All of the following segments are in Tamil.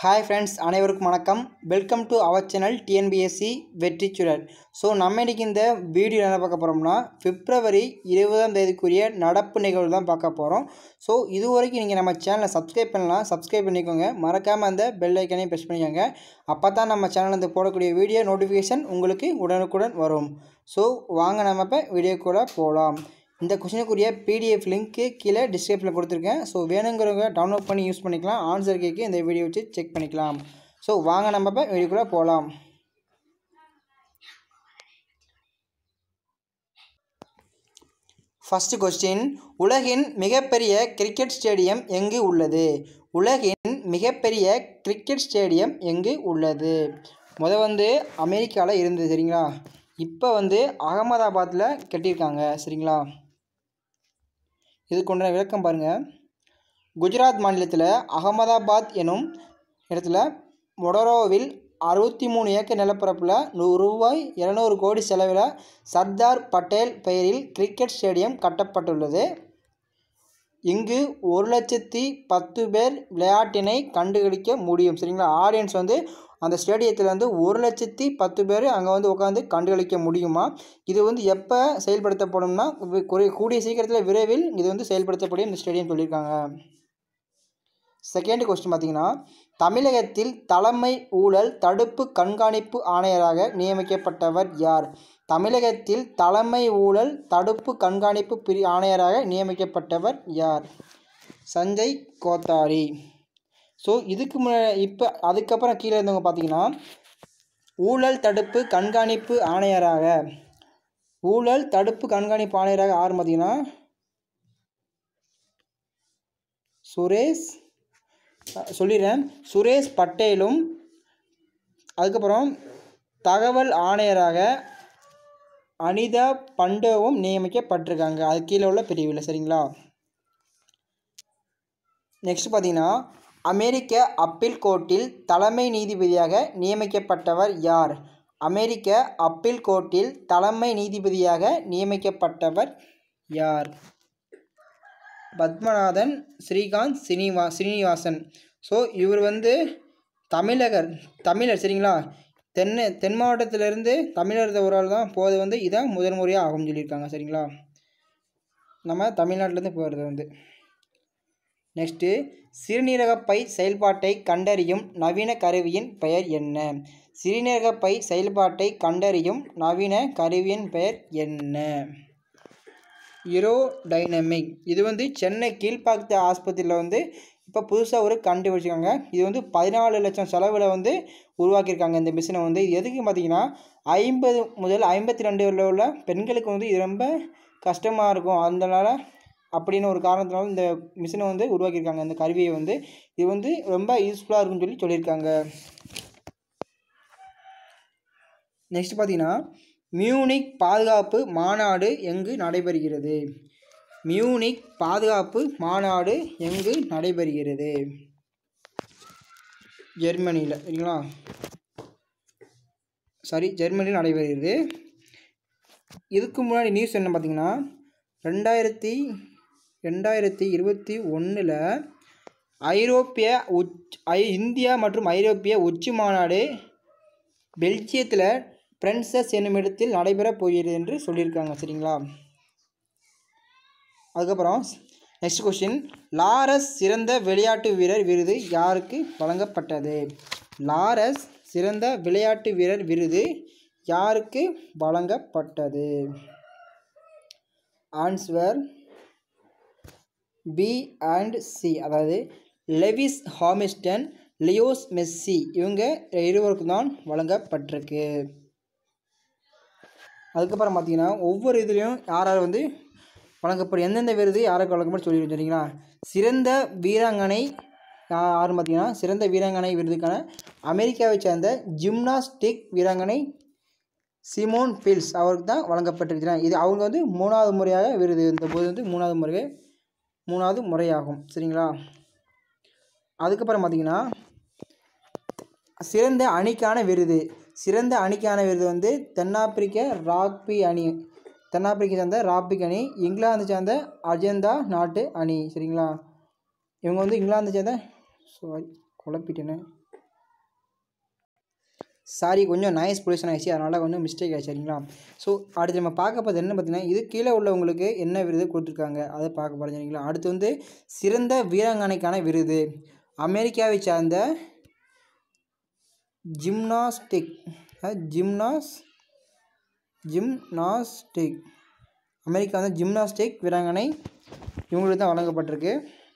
ஹாய் ஃப்ரெண்ட்ஸ் அனைவருக்கும் வணக்கம் welcome to our channel TNPSC Vetrichudar so நம்ம இன்னைக்கு இந்த வீடியோ என்ன பார்க்க போகிறோம்னா பிப்ரவரி இருபதாம் தேதிக்குரிய நடப்பு நிகழ்வு தான் பார்க்க போகிறோம் ஸோ இது வரைக்கும் நீங்கள் நம்ம சேனலை சப்ஸ்கிரைப் பண்ணலாம் சப்ஸ்கிரைப் பண்ணிக்கோங்க மறக்காமல் அந்த பெல் ஐக்கனையும் ப்ரெஸ் பண்ணிக்கோங்க அப்போ தான் நம்ம சேனலில் இருந்து போடக்கூடிய வீடியோ நோட்டிஃபிகேஷன் உங்களுக்கு உடனுக்குடன் வரும் ஸோ வாங்க நம்ம இப்போ வீடியோக்குள்ளே போகலாம் இந்த கொஷினுக்குரிய பிடிஎஃப் லிங்க்கு கீழே டிஸ்கிரிப்ஷனில் கொடுத்துருக்கேன் ஸோ வேணுங்கிறவங்க டவுன்லோட் பண்ணி யூஸ் பண்ணிக்கலாம் ஆன்சர் கேக்கு இந்த வீடியோ வச்சு செக் பண்ணிக்கலாம் ஸோ வாங்க நம்ம இப்போ வீடியோக்குள்ளே போகலாம் ஃபஸ்ட்டு கொஸ்டின் உலகின் மிகப்பெரிய கிரிக்கெட் ஸ்டேடியம் எங்கு உள்ளது உலகின் மிகப்பெரிய கிரிக்கெட் ஸ்டேடியம் எங்கு உள்ளது முத வந்து அமெரிக்காவில் இருந்தது சரிங்களா இப்போ வந்து அகமதாபாத்தில் கட்டியிருக்காங்க சரிங்களா இதுக்கு உண்டான விளக்கம் பாருங்கள் குஜராத் மாநிலத்தில் அகமதாபாத் எனும் இடத்துல மொடரோவில் அறுபத்தி மூணு ஏக்கர் நிலப்பரப்பில் நூறு ரூபாய் இரநூறு கோடி செலவில் சர்தார் பட்டேல் பெயரில் கிரிக்கெட் ஸ்டேடியம் கட்டப்பட்டுள்ளது இங்கு ஒரு லட்சத்தி பத்து பேர் விளையாட்டினை கண்டுகளிக்க முடியும் சரிங்களா ஆடியன்ஸ் வந்து அந்த ஸ்டேடியத்தில் வந்து ஒரு லட்சத்தி பத்து பேர் அங்கே வந்து உட்காந்து கண்டுகளிக்க முடியுமா இது வந்து எப்போ செயல்படுத்தப்படும்னா வி- குறை- கூடிய சீக்கிரத்தில் விரைவில் இது வந்து செயல்படுத்தப்படும் இந்த ஸ்டேடியம் சொல்லியிருக்காங்க செகண்ட் கொஸ்டின் பார்த்தீங்கன்னா தமிழகத்தில் தலைமை ஊழல் தடுப்பு கண்காணிப்பு ஆணையராக நியமிக்கப்பட்டவர் யார் தமிழகத்தில் தலைமை ஊழல் தடுப்பு கண்காணிப்பு பிரி ஆணையராக நியமிக்கப்பட்டவர் யார் சஞ்சய் கோத்தாரி ஸோ இதுக்கு முன்ன இப்போ அதுக்கப்புறம் கீழே இருந்தவங்க பார்த்தீங்கன்னா ஊழல் தடுப்பு கண்காணிப்பு ஆணையராக ஊழல் தடுப்பு கண்காணிப்பு ஆணையராக யார் பார்த்தீங்கன்னா சுரேஷ் அஹ் சொல்லிடுறேன் சுரேஷ் பட்டேலும் அதுக்கப்புறம் தகவல் ஆணையராக அனிதா பண்டோவும் நியமிக்கப்பட்டிருக்காங்க அது கீழே உள்ள பிரிவில் சரிங்களா நெக்ஸ்ட் பார்த்தீங்கன்னா அமெரிக்க அப்பீல் கோர்ட்டில் தலைமை நீதிபதியாக நியமிக்கப்பட்டவர் யார் அமெரிக்க அப்பீல் கோர்ட்டில் தலைமை நீதிபதியாக நியமிக்கப்பட்டவர் யார் பத்மநாதன் ஸ்ரீகாந்த் ஸ்ரீனிவா ஸ்ரீனிவாசன் ஸோ இவர் வந்து தமிழகர் தமிழர் சரிங்களா தென்னை தென் மாவட்டத்திலிருந்து தமிழர் ஒரு ஆள் தான் போது வந்து இதான் முதல் முறையாக ஆகும்னு சொல்லியிருக்காங்க சரிங்களா நம்ம தமிழ்நாட்டிலேருந்து போகிறது வந்து நெக்ஸ்ட்டு சிறுநீரகப்பை செயல்பாட்டை கண்டறியும் நவீன கருவியின் பெயர் என்ன சிறுநீரகப்பை செயல்பாட்டை கண்டறியும் நவீன கருவியின் பெயர் என்ன டைனமிக் இது வந்து சென்னை கீழ்ப்பாக்கத்து ஆஸ்பத்திரியில் வந்து இப்போ புதுசாக ஒரு கண்டுபிடிச்சிருக்காங்க இது வந்து பதினாலு லட்சம் செலவில் வந்து உருவாக்கியிருக்காங்க இந்த மிஷினை வந்து இது எதுக்கு பார்த்தீங்கன்னா ஐம்பது முதல் ஐம்பத்தி ரெண்டு உள்ள பெண்களுக்கு வந்து இது ரொம்ப கஷ்டமாக இருக்கும் அதனால அப்படின்னு ஒரு காரணத்தினால இந்த மிஷினை வந்து உருவாக்கியிருக்காங்க இந்த கருவியை வந்து இது வந்து ரொம்ப யூஸ்ஃபுல்லாக இருக்குன்னு சொல்லி சொல்லியிருக்காங்க நெக்ஸ்ட் பார்த்தீங்கன்னா மியூனிக் பாதுகாப்பு மாநாடு எங்கு நடைபெறுகிறது மியூனிக் பாதுகாப்பு மாநாடு எங்கு நடைபெறுகிறது ஜெர்மனியில் சரிங்களா சாரி ஜெர்மனியில் நடைபெறுகிறது இதுக்கு முன்னாடி நியூஸ் என்ன பார்த்தீங்கன்னா ரெண்டாயிரத்தி ரெண்டாயிரத்தி இருபத்தி ஒன்றில் ஐரோப்பிய உச் ஐ இந்தியா மற்றும் ஐரோப்பிய உச்சி மாநாடு பெல்ஜியத்தில் பிரென்சஸ் என்னும் இடத்தில் நடைபெறப் போகிறது என்று சொல்லியிருக்காங்க சரிங்களா அதுக்கப்புறம் நெக்ஸ்ட் கொஸ்டின் லாரஸ் சிறந்த விளையாட்டு வீரர் விருது யாருக்கு வழங்கப்பட்டது லாரஸ் சிறந்த விளையாட்டு வீரர் விருது யாருக்கு வழங்கப்பட்டது ஆன்ஸ்வர் பி அண்ட் சி அதாவது லெவிஸ் ஹாமிஸ்டன் லியோஸ் மெஸ்ஸி இவங்க இருவருக்கும் தான் வழங்கப்பட்டிருக்கு அதுக்கப்புறம் பார்த்தீங்கன்னா ஒவ்வொரு இதுலேயும் யார் யார் வந்து வழங்கப்படும் எந்தெந்த விருது யாருக்கு வழங்கப்படும் சொல்லி சரிங்களா சிறந்த வீராங்கனை யா- யாருன்னு பார்த்தீங்கன்னா சிறந்த வீராங்கனை விருதுக்கான அமெரிக்காவை சேர்ந்த ஜிம்னாஸ்டிக் வீராங்கனை சிமோன் பில்ஸ் அவருக்கு தான் வழங்கப்பட்டிருக்கிறாங்க இது அவங்க வந்து மூணாவது முறையாக விருது இந்த போது வந்து மூணாவது முறை மூணாவது முறையாகும் சரிங்களா அதுக்கப்புறம் பார்த்தீங்கன்னா சிறந்த அணிக்கான விருது சிறந்த அணிக்கான விருது வந்து தென்னாப்பிரிக்க ராக்பி அணி தென்னாப்பிரிக்கா சேர்ந்த ராக்பிக் அணி இங்கிலாந்து சேர்ந்த அஜந்தா நாட்டு அணி சரிங்களா இவங்க வந்து இங்கிலாந்து சேர்ந்த சாரி குழப்பிட்டேனே சாரி கொஞ்சம் நாய்ஸ் பொல்யூஷன் ஆயிடுச்சு அதனால் கொஞ்சம் மிஸ்டேக் ஆயிடுச்சு சரிங்களா ஸோ அடுத்து நம்ம பார்க்க போகிறது என்ன பார்த்தீங்கன்னா இது கீழே உள்ளவங்களுக்கு என்ன விருது கொடுத்துருக்காங்க அதை பார்க்க போகிறோம் சரிங்களா அடுத்து வந்து சிறந்த வீராங்கனைக்கான விருது அமெரிக்காவை சார்ந்த ஜிம்னாஸ்டிக் ஜிம்னாஸ் ஜிம்னாஸ்டிக் அமெரிக்கா வந்து ஜிம்னாஸ்டிக் வீராங்கனை இவங்களுக்கு தான் வழங்கப்பட்டிருக்கு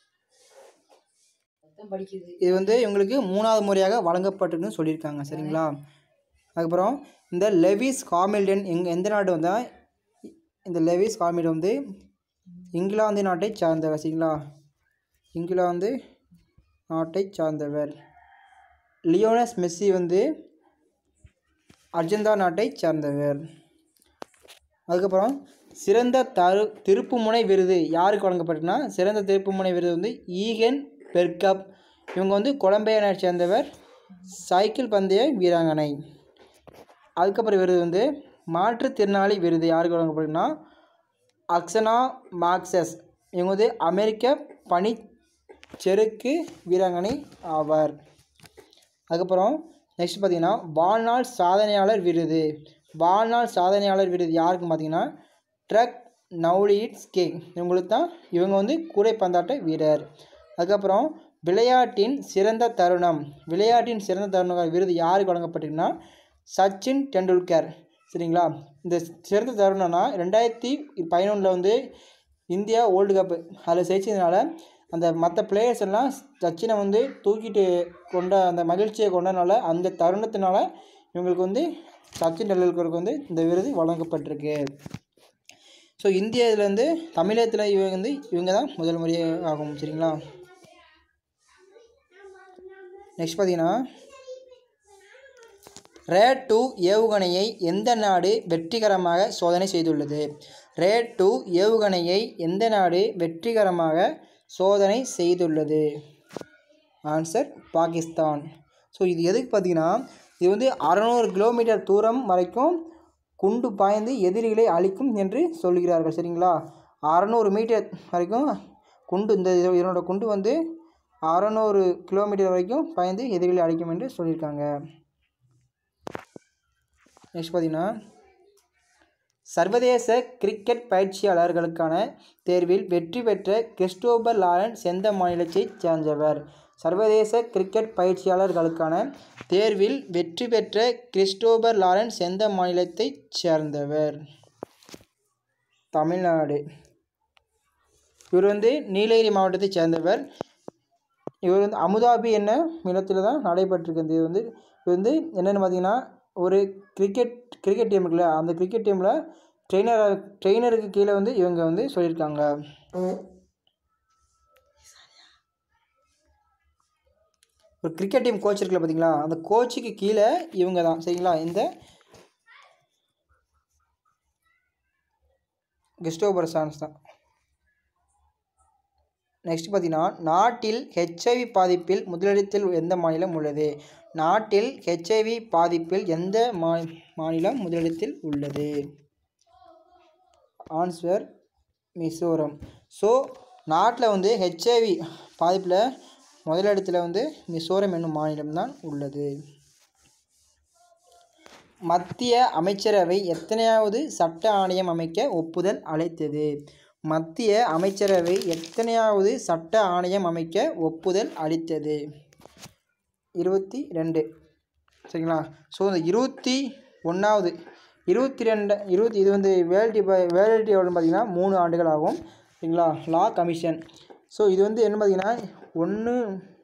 இது வந்து இவங்களுக்கு மூணாவது முறையாக வழங்கப்பட்டிருக்குன்னு சொல்லியிருக்காங்க சரிங்களா அதுக்கப்புறம் இந்த லெவிஸ் ஹாமில்டன் எங் எந்த நாடு வந்தால் இந்த லெவிஸ் ஹாமில்டன் வந்து இங்கிலாந்து நாட்டை சார்ந்தவர் சரிங்களா இங்கிலாந்து நாட்டை சார்ந்தவர் லியோனஸ் மெஸ்ஸி வந்து அர்ஜென்டா நாட்டை சார்ந்தவர் அதுக்கப்புறம் சிறந்த தரு திருப்புமுனை விருது யாருக்கு வழங்கப்பட்டுனா சிறந்த திருப்புமுனை விருது வந்து ஈகன் பெர்கப் இவங்க வந்து கொலம்பியா நாட்டை சேர்ந்தவர் சைக்கிள் பந்தய வீராங்கனை அதுக்கப்புறம் விருது வந்து மாற்றுத்திறனாளி விருது யாருக்கு வழங்கப்படுதுன்னா அக்ஸனா மார்க்சஸ் இவங்க வந்து அமெரிக்க பனி செருக்கு வீராங்கனை ஆவார் அதுக்கப்புறம் நெக்ஸ்ட் பார்த்தீங்கன்னா வாழ்நாள் சாதனையாளர் விருது வாழ்நாள் சாதனையாளர் விருது யாருக்குன்னு பார்த்தீங்கன்னா ட்ரக் நவுலிட்ஸ் கே இவங்களுக்கு தான் இவங்க வந்து கூடைப்பந்தாட்ட வீரர் அதுக்கப்புறம் விளையாட்டின் சிறந்த தருணம் விளையாட்டின் சிறந்த தருணம் விருது யாருக்கு வழங்கப்பட்டிருக்குன்னா சச்சின் டெண்டுல்கர் சரிங்களா இந்த சிறந்த தருணம்னா ரெண்டாயிரத்தி பதினொன்றில் வந்து இந்தியா வேர்ல்டு கப்பு அதில் ஜெயிச்சதுனால அந்த மற்ற பிளேயர்ஸ் எல்லாம் சச்சினை வந்து தூக்கிட்டு கொண்ட அந்த மகிழ்ச்சியை கொண்டனால அந்த தருணத்தினால இவங்களுக்கு வந்து சச்சின் டெண்டுல்கருக்கு வந்து இந்த விருது வழங்கப்பட்டிருக்கு ஸோ இந்திய இதில் வந்து தமிழகத்தில் இவங்க வந்து இவங்க தான் முதல் முறையாக ஆகும் சரிங்களா நெக்ஸ்ட் பார்த்தீங்கன்னா ரேட் டூ ஏவுகணையை எந்த நாடு வெற்றிகரமாக சோதனை செய்துள்ளது ரேட் டூ ஏவுகணையை எந்த நாடு வெற்றிகரமாக சோதனை செய்துள்ளது ஆன்சர் பாகிஸ்தான் ஸோ இது எதுக்கு பார்த்தீங்கன்னா இது வந்து அறநூறு கிலோமீட்டர் தூரம் வரைக்கும் குண்டு பாய்ந்து எதிரிகளை அழிக்கும் என்று சொல்கிறார்கள் சரிங்களா அறநூறு மீட்டர் வரைக்கும் குண்டு இந்த இது- இதனோட குண்டு வந்து அறநூறு கிலோமீட்டர் வரைக்கும் பாய்ந்து எதிரிகளை அழிக்கும் என்று சொல்லியிருக்காங்க நெக்ஸ்ட் பார்த்தீங்கன்னா சர்வதேச கிரிக்கெட் பயிற்சியாளர்களுக்கான தேர்வில் வெற்றி பெற்ற கிறிஸ்டோபர் லாரன்ஸ் எந்த மாநிலத்தைச் சேர்ந்தவர் சர்வதேச கிரிக்கெட் பயிற்சியாளர்களுக்கான தேர்வில் வெற்றி பெற்ற கிறிஸ்டோபர் லாரன்ஸ் எந்த மாநிலத்தைச் சேர்ந்தவர் தமிழ்நாடு இவர் வந்து நீலகிரி மாவட்டத்தைச் சேர்ந்தவர் இவர் வந்து அமுதாபி என்ன நிலத்தில் தான் நடைபெற்றிருக்கு இது வந்து இது வந்து என்னென்னு பார்த்தீங்கன்னா ஒரு கிரிக்கெட் கிரிக்கெட் டீம் இருக்குல்ல அந்த கிரிக்கெட் டீமில் ட்ரெயினர் ட்ரெயினருக்கு கீழே வந்து இவங்க வந்து சொல்லியிருக்காங்க ஒரு கிரிக்கெட் டீம் கோச் இருக்குல்ல பார்த்தீங்களா அந்த கோச்சுக்கு கீழே இவங்க தான் சரிங்களா இந்த கிறிஸ்டோபர் சான்ஸ் தான் நெக்ஸ்ட் பார்த்தீங்கன்னா நாட்டில் ஹெச்ஐவி பாதிப்பில் முதலிடத்தில் எந்த மாநிலம் உள்ளது நாட்டில் ஹெச்ஐவி பாதிப்பில் எந்த மா மாநிலம் முதலிடத்தில் உள்ளது ஆன்சர் மிசோரம் ஸோ நாட்டில் வந்து ஹெச்ஐவி பாதிப்பில் முதலிடத்தில் வந்து மிசோரம் என்னும் மாநிலம்தான் உள்ளது மத்திய அமைச்சரவை எத்தனையாவது சட்ட ஆணையம் அமைக்க ஒப்புதல் அளித்தது மத்திய அமைச்சரவை எத்தனையாவது சட்ட ஆணையம் அமைக்க ஒப்புதல் அளித்தது இருபத்தி ரெண்டு சரிங்களா ஸோ இந்த இருபத்தி ஒன்றாவது இருபத்தி ரெண்டு இருபத்தி இது வந்து வேலிட்டி வேலிட்டி எவ்வளோன்னு பார்த்தீங்கன்னா மூணு ஆண்டுகள் ஆகும் சரிங்களா லா கமிஷன் ஸோ இது வந்து என்ன பார்த்தீங்கன்னா ஒன்று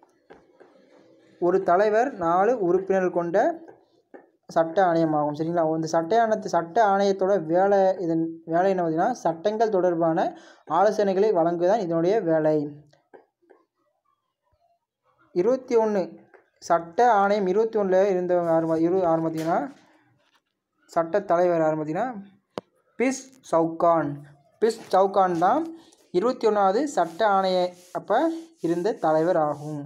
ஒரு தலைவர் நாலு உறுப்பினர்கள் கொண்ட சட்ட ஆணையமாகும் சரிங்களா இந்த சட்ட ஆணையத்து சட்ட ஆணையத்தோட வேலை இதன் வேலை என்ன பார்த்தீங்கன்னா சட்டங்கள் தொடர்பான ஆலோசனைகளை வழங்குதான் இதனுடைய வேலை இருபத்தி ஒன்று சட்ட ஆணையம் இருபத்தி ஒன்றில் இருந்தவங்க யார் பா- இரு யார் பார்த்தீங்கன்னா சட்ட தலைவர் யார் பார்த்தீங்கன்னா பிஸ் சவுகான் பிஸ் சவுகான் தான் இருபத்தி ஒன்றாவது சட்ட ஆணைய அப்போ இருந்த தலைவர் ஆகும்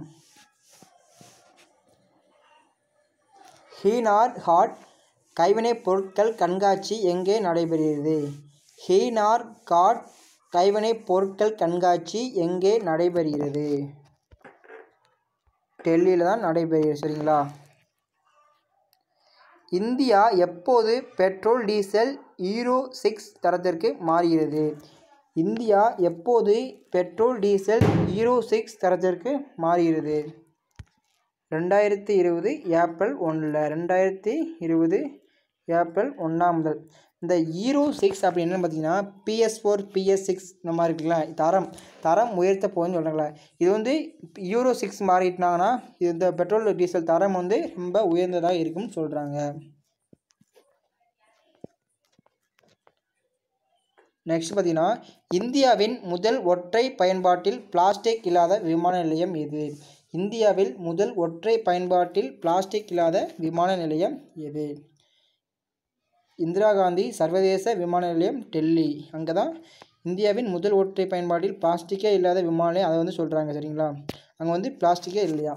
ஹீனார் ஹாட் கைவினைப் பொருட்கள் கண்காட்சி எங்கே நடைபெறுகிறது ஹீனார் காட் கைவினைப் பொருட்கள் கண்காட்சி எங்கே நடைபெறுகிறது டெல்லியில் தான் நடைபெறுகிறது சரிங்களா இந்தியா எப்போது பெட்ரோல் டீசல் ஈரோ சிக்ஸ் தரத்திற்கு மாறுகிறது இந்தியா எப்போது பெட்ரோல் டீசல் ஈரோ சிக்ஸ் தரத்திற்கு மாறுகிறது ரெண்டாயிரத்தி இருபது ஏப்ரல் ஒன்றில் ரெண்டாயிரத்தி இருபது ஏப்ரல் ஒன்றாம் முதல் இந்த ஈரோ சிக்ஸ் அப்படி என்னென்னு பார்த்தீங்கன்னா பிஎஸ் ஃபோர் பிஎஸ் சிக்ஸ் இந்த மாதிரி இருக்குல்ல தரம் தரம் உயர்த்த போகுதுன்னு சொல்கிறாங்களே இது வந்து யூரோ சிக்ஸ் மாறிட்டாங்கன்னா இது இந்த பெட்ரோல் டீசல் தரம் வந்து ரொம்ப உயர்ந்ததாக இருக்கும்னு சொல்கிறாங்க நெக்ஸ்ட் பார்த்தீங்கன்னா இந்தியாவின் முதல் ஒற்றை பயன்பாட்டில் பிளாஸ்டிக் இல்லாத விமான நிலையம் எது இந்தியாவில் முதல் ஒற்றை பயன்பாட்டில் பிளாஸ்டிக் இல்லாத விமான நிலையம் எது இந்திரா காந்தி சர்வதேச விமான நிலையம் டெல்லி அங்கே தான் இந்தியாவின் முதல் ஒற்றை பயன்பாட்டில் பிளாஸ்டிக்கே இல்லாத விமான நிலையம் அதை வந்து சொல்கிறாங்க சரிங்களா அங்கே வந்து பிளாஸ்டிக்கே இல்லையா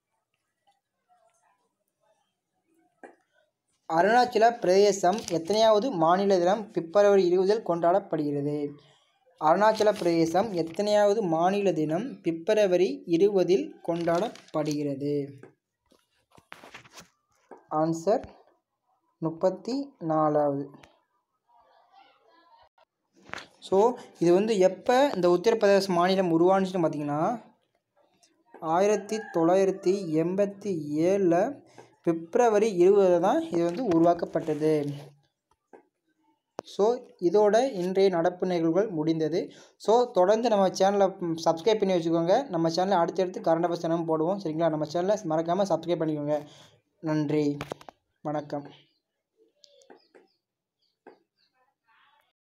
அருணாச்சல பிரதேசம் எத்தனையாவது மாநில தினம் பிப்ரவரி இருபதில் கொண்டாடப்படுகிறது அருணாச்சல பிரதேசம் எத்தனையாவது மாநில தினம் பிப்ரவரி இருபதில் கொண்டாடப்படுகிறது ஆன்சர் முப்பத்தி நாலாவது ஸோ இது வந்து எப்போ இந்த உத்தரப்பிரதேச மாநிலம் உருவானுச்சுன்னு பார்த்தீங்கன்னா ஆயிரத்தி தொள்ளாயிரத்தி எண்பத்தி ஏழில் பிப்ரவரி இருபதில் தான் இது வந்து உருவாக்கப்பட்டது ஸோ இதோட இன்றைய நடப்பு நிகழ்வுகள் முடிந்தது ஸோ தொடர்ந்து நம்ம சேனலை சப்ஸ்கிரைப் பண்ணி வச்சுக்கோங்க நம்ம சேனலில் அடுத்தடுத்து கரண்ட் அஃபேர்ஸ் தினமும் போடுவோம் சரிங்களா நம்ம சேனலை மறக்காமல் சப்ஸ்கிரைப் பண்ணிக்கோங்க நன்றி வணக்கம்